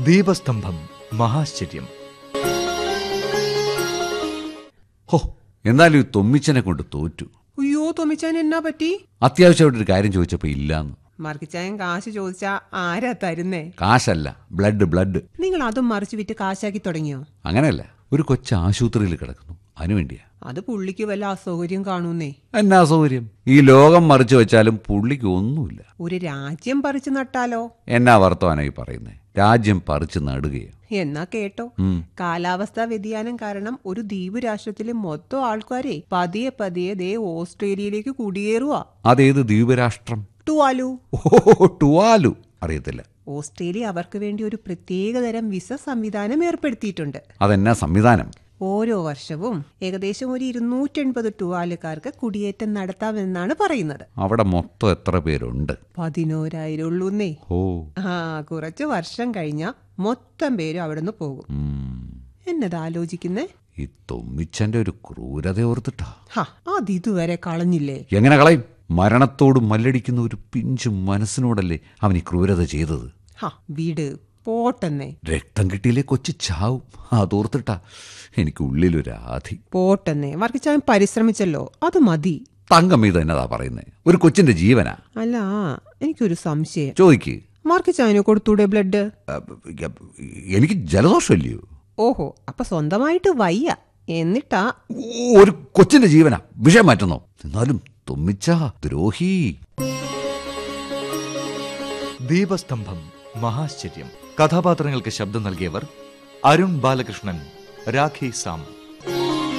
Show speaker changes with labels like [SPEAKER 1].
[SPEAKER 1] ദീപസ്തംഭം മഹാശ്ചര്യം
[SPEAKER 2] ഹോ എന്നാലും ഈ തൊമ്മിച്ചനെ കൊണ്ട് തോറ്റു
[SPEAKER 3] അയ്യോ തൊമിച്ചാൻ എന്നാ പറ്റി
[SPEAKER 2] അത്യാവശ്യമായിട്ടൊരു കാര്യം ചോദിച്ചപ്പോൾ ഇല്ലാന്ന്
[SPEAKER 3] മറിക്കിച്ചായൻ കാശ് ചോദിച്ചാ ആരാ തരുന്നേ
[SPEAKER 2] കാശല്ല ബ്ലഡ് ബ്ലഡ്
[SPEAKER 3] നിങ്ങൾ അതും മറിച്ച് വിറ്റ് കാശാക്കി തുടങ്ങിയോ
[SPEAKER 2] അങ്ങനെയല്ല ഒരു കൊച്ചു ആശുപത്രിയിൽ കിടക്കുന്നു അതിനു വേണ്ടിയാ
[SPEAKER 3] അത് പുള്ളിക്ക് വല്ല അസൗകര്യം കാണൂന്നേ
[SPEAKER 2] എന്നാ സൗകര്യം ഈ ലോകം മറിച്ചു വെച്ചാലും പുള്ളിക്ക് ഒന്നുമില്ല
[SPEAKER 3] ഒരു രാജ്യം പറിച്ചു നട്ടാലോ
[SPEAKER 2] എന്നാ വർത്തമാനായി പറയുന്നേ രാജ്യം പറിച്ചു നടുകയോ
[SPEAKER 3] എന്നാ കേട്ടോ കാലാവസ്ഥാ വ്യതിയാനം കാരണം ഒരു ദ്വീപ് രാഷ്ട്രത്തിലെ മൊത്തം ആൾക്കാരെ പതിയെ പതിയെ ദേ ഓസ്ട്രേലിയയിലേക്ക് കുടിയേറുവാ
[SPEAKER 2] അതേത് ദ്വീപരാഷ്ട്രം
[SPEAKER 3] ടുവാലു
[SPEAKER 2] ഓ ടുവാലു അറിയത്തില്ല
[SPEAKER 3] ഓസ്ട്രേലിയ അവർക്ക് വേണ്ടി ഒരു പ്രത്യേകതരം വിസ സംവിധാനം ഏർപ്പെടുത്തിയിട്ടുണ്ട്
[SPEAKER 2] അതെന്നാ സംവിധാനം
[SPEAKER 3] ഓരോ വർഷവും ഏകദേശം ഒരു ഇരുന്നൂറ്റെൺപത് ടുവാലുകാർക്ക് കുടിയേറ്റം നടത്താമെന്നാണ് പറയുന്നത്
[SPEAKER 2] അവിടെ മൊത്തം എത്ര പേരുണ്ട്
[SPEAKER 3] പതിനോരായിരം ഉള്ളൂന്നേ
[SPEAKER 2] ഓ
[SPEAKER 3] ആ കുറച്ച് വർഷം കഴിഞ്ഞ മൊത്തം പേരും അവിടെ നിന്ന് പോകും
[SPEAKER 2] ഉം.
[SPEAKER 3] എന്നത് ആലോചിക്കുന്നേ
[SPEAKER 2] ഈ തൊമ്മിച്ചന്റെ ഒരു ക്രൂരത ഓർത്തിട്ടാ
[SPEAKER 3] ഹാ അത് ഇതുവരെ കളഞ്ഞില്ലേ
[SPEAKER 2] എങ്ങനെ കളയും മരണത്തോട് മല്ലടിക്കുന്ന ഒരു പിഞ്ചു മനസ്സിനോടല്ലേ അവൻ ഈ ക്രൂരത ചെയ്തത്
[SPEAKER 3] ഹാ വീട് പോട്ടെന്നേ
[SPEAKER 2] രക്തം കിട്ടിയില്ലേ കൊച്ചു ചാവും അതോർത്തിട്ടാ എനിക്ക് ഉള്ളിലൊരു ആധി
[SPEAKER 3] പോട്ടെന്നേ വർക്കിച്ചാൻ പരിശ്രമിച്ചല്ലോ അത് മതി
[SPEAKER 2] തങ്കം ഇത് എന്നതാ പറയുന്നേ ഒരു കൊച്ചിന്റെ ജീവനാ
[SPEAKER 3] അല്ല എനിക്കൊരു സംശയം
[SPEAKER 2] ചോദിക്ക്
[SPEAKER 3] മാർക്കിച്ചായന് കൊടുത്തൂടെ ബ്ലഡ്
[SPEAKER 2] അഹ് എനിക്ക് ജലദോഷമല്ലയോ
[SPEAKER 3] ഓഹോ അപ്പൊ സ്വന്തമായിട്ട് വയ്യ എന്നിട്ടാ
[SPEAKER 2] ഒരു കൊച്ചിന്റെ ജീവനാ വിഷയം മാറ്റുന്നോ എന്നാലും തുമ്മിച്ച ദ്രോഹി
[SPEAKER 1] ദീപസ്തംഭം മഹാശ്ചര്യം കഥാപാത്രങ്ങൾക്ക് ശബ്ദം നൽകിയവർ അരുൺ ബാലകൃഷ്ണൻ രാഖി സാം